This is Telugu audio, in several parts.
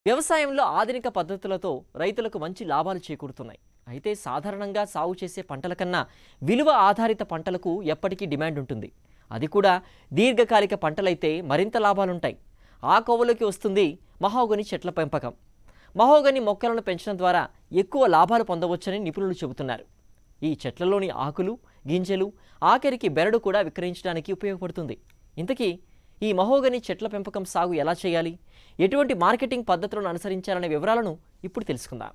వ్యవసాయంలో ఆధునిక పద్ధతులతో రైతులకు మంచి లాభాలు చేకూరుతున్నాయి అయితే సాధారణంగా సాగు చేసే పంటల కన్నా విలువ ఆధారిత పంటలకు ఎప్పటికీ డిమాండ్ ఉంటుంది అది కూడా దీర్ఘకాలిక పంటలైతే మరింత లాభాలుంటాయి ఆ కోవలోకి వస్తుంది మహోగని చెట్ల పెంపకం మహోగని మొక్కలను పెంచడం ద్వారా ఎక్కువ లాభాలు పొందవచ్చని నిపుణులు చెబుతున్నారు ఈ చెట్లలోని ఆకులు గింజలు ఆఖరికి బెరడు కూడా విక్రయించడానికి ఉపయోగపడుతుంది ఇంతకీ ఈ మహోగని చెట్ల పెంపకం సాగు ఎలా చేయాలి ఎటువంటి మార్కెటింగ్ పద్ధతులను అనుసరించాలనే వివరాలను ఇప్పుడు తెలుసుకుందాం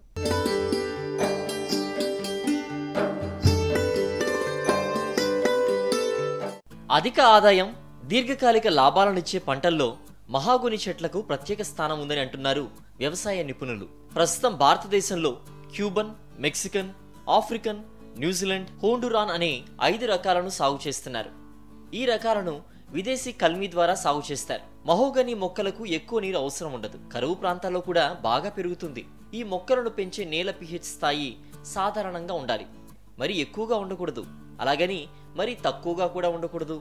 అధిక ఆదాయం దీర్ఘకాలిక లాభాలనిచ్చే పంటల్లో మహాగుని చెట్లకు ప్రత్యేక స్థానం ఉందని అంటున్నారు వ్యవసాయ నిపుణులు ప్రస్తుతం భారతదేశంలో Cuban Mexican African New Zealand Honduran అనే ఐదు రకాలను సాగు చేస్తున్నారు ఈ రకాలను విదేశీ కల్మీ ద్వారా సాగు చేస్తారు మహోగని మొక్కలకు ఎక్కువ నీరు అవసరం ఉండదు కరువు ప్రాంతాల్లో కూడా బాగా పెరుగుతుంది ఈ మొక్కలను పెంచే నేల పిహెచ్ స్థాయి సాధారణంగా ఉండాలి మరి ఎక్కువగా ఉండకూడదు అలాగని మరి తక్కువగా కూడా ఉండకూడదు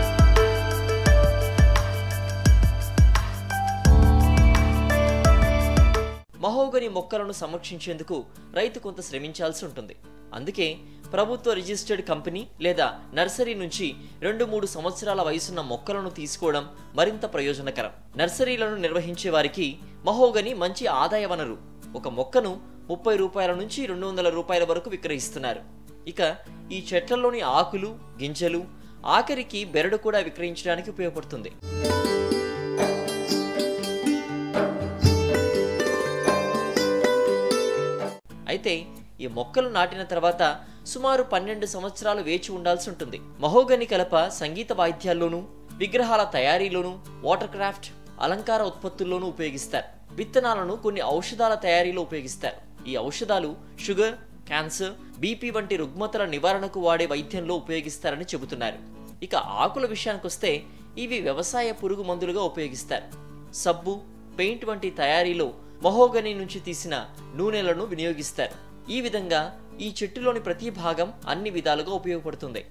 మహోగని మొక్కలను సంరక్షించేందుకు రైతు కొంత శ్రమించాల్సి ఉంటుంది అందుకే ప్రభుత్వ రిజిస్టర్డ్ కంపెనీ లేదా నర్సరీ నుంచి రెండు మూడు సంవత్సరాల వయసున్న మొక్కలను తీసుకోవడం మరింత ప్రయోజనకరం నర్సరీలను నిర్వహించే వారికి మహోగని మంచి ఆదాయ వనరు ఒక మొక్కను ముప్పై రూపాయల నుంచి రెండు వందల రూపాయల వరకు విక్రయిస్తున్నారు ఇక ఈ చెట్లలోని ఆకులు గింజలు ఆఖరికి బెరడు కూడా విక్రయించడానికి ఉపయోగపడుతుంది అయితే ఈ మొక్కలు నాటిన తర్వాత సుమారు పన్నెండు సంవత్సరాలు వేచి ఉండాల్సి ఉంటుంది మహోగని కలప సంగీత వాయిద్యాల్లోనూ విగ్రహాల తయారీలోనూ వాటర్ క్రాఫ్ట్ అలంకార ఉత్పత్తుల్లోనూ ఉపయోగిస్తారు విత్తనాలను కొన్ని ఔషధాల తయారీలో ఉపయోగిస్తారు ఈ ఔషధాలు షుగర్ క్యాన్సర్ బీపీ వంటి రుగ్మతల నివారణకు వాడే వైద్యంలో ఉపయోగిస్తారని చెబుతున్నారు ఇక ఆకుల విషయానికొస్తే ఇవి వ్యవసాయ పురుగు మందులుగా ఉపయోగిస్తారు సబ్బు పెయింట్ వంటి తయారీలో మహోగని నుంచి తీసిన నూనెలను వినియోగిస్తారు ఈ విధంగా ఈ చెట్టులోని ప్రతి భాగం అన్ని విధాలుగా ఉపయోగపడుతుంది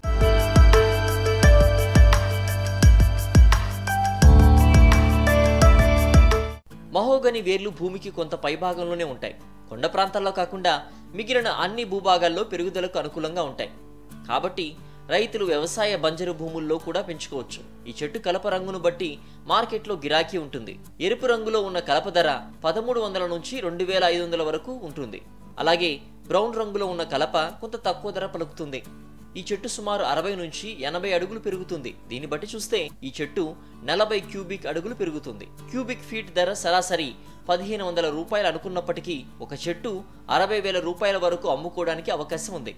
మహోగని వేర్లు భూమికి కొంత పైభాగంలోనే ఉంటాయి కొండ ప్రాంతాల్లో కాకుండా మిగిలిన అన్ని భూభాగాల్లో పెరుగుదలకు అనుకూలంగా ఉంటాయి కాబట్టి రైతులు వ్యవసాయ బంజరు భూముల్లో కూడా పెంచుకోవచ్చు ఈ చెట్టు కలప రంగును బట్టి మార్కెట్లో గిరాకీ ఉంటుంది ఎరుపు రంగులో ఉన్న కలప ధర పదమూడు వందల నుంచి రెండు వేల ఐదు వందల వరకు ఉంటుంది అలాగే బ్రౌన్ రంగులో ఉన్న కలప కొంత తక్కువ ధర పలుకుతుంది ఈ చెట్టు సుమారు అరవై నుంచి ఎనభై అడుగులు పెరుగుతుంది దీన్ని బట్టి చూస్తే ఈ చెట్టు నలభై క్యూబిక్ అడుగులు పెరుగుతుంది క్యూబిక్ ఫీట్ ధర సరాసరి పదిహేను వందల రూపాయలు అనుకున్నప్పటికీ ఒక చెట్టు అరవై వేల రూపాయల వరకు అమ్ముకోవడానికి అవకాశం ఉంది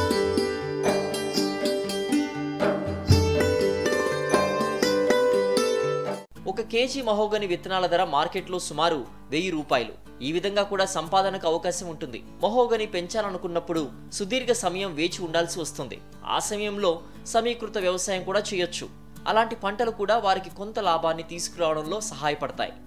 ఒక కేజీ మహోగని విత్తనాల ధర మార్కెట్లో సుమారు వెయ్యి రూపాయలు ఈ విధంగా కూడా సంపాదనకు అవకాశం ఉంటుంది మహోగని పెంచాలనుకున్నప్పుడు సుదీర్ఘ సమయం వేచి ఉండాల్సి వస్తుంది ఆ సమయంలో సమీకృత వ్యవసాయం కూడా చేయొచ్చు అలాంటి పంటలు కూడా వారికి కొంత లాభాన్ని తీసుకురావడంలో సహాయపడతాయి